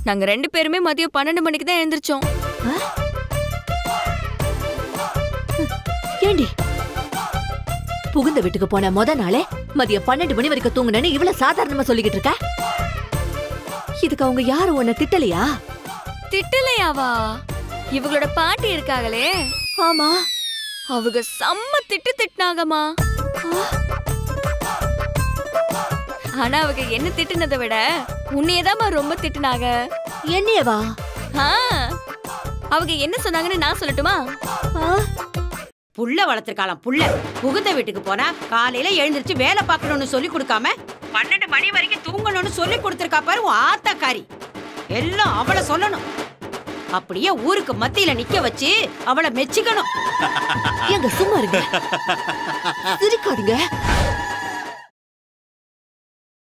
நாங்க ரெண்டு பேருமே மதியம் பன்னெண்டு மணிக்கு தான் எழுந்திரிச்சோம் ஏண்டி புகுந்த வீட்டுக்கு போன முத நாளே மதியம் பன்னெண்டு மணி வரைக்கும் தூங்குனேன்னு இவ்வளவு சாதாரணமா சொல்லிக்கிட்டு இருக்க இதுக்கு அவங்க யாரும் உன்னை திட்டலையா திட்டலையாவா இவங்களோட பாட்டி இருக்காங்களே ஆமா அவங்க செம்ம திட்டு திட்டினாங்கம்மா ஆனா அவங்க என்ன திட்டுனதை விட உன்னையதாம்மா ரொம்ப திட்டுனாங்க என்னையவா ஆ, அவங்க என்ன சொன்னாங்கன்னு நான் சொல்லட்டுமா ஆ? புள்ள வளர்த்துருக்காளாம் புள்ள புகுந்த வீட்டுக்கு போனா காலையில எழுந்திருச்சு வேலை பார்க்கணும்னு சொல்லி கொடுக்காம பன்னெண்டு மணி வரைக்கும் தூங்கணும்னு சொல்லி கொடுத்துருக்கா பாரு உன் ஆத்தாக்காரி எல்லாம் அவளை சொல்லணும் அப்படியே ஊருக்கு மத்தியில நிக்க வச்சு அவளை மெச்சிக்கணும் ஏங்க சும்மா இருங்க சிரிக்காதீங்க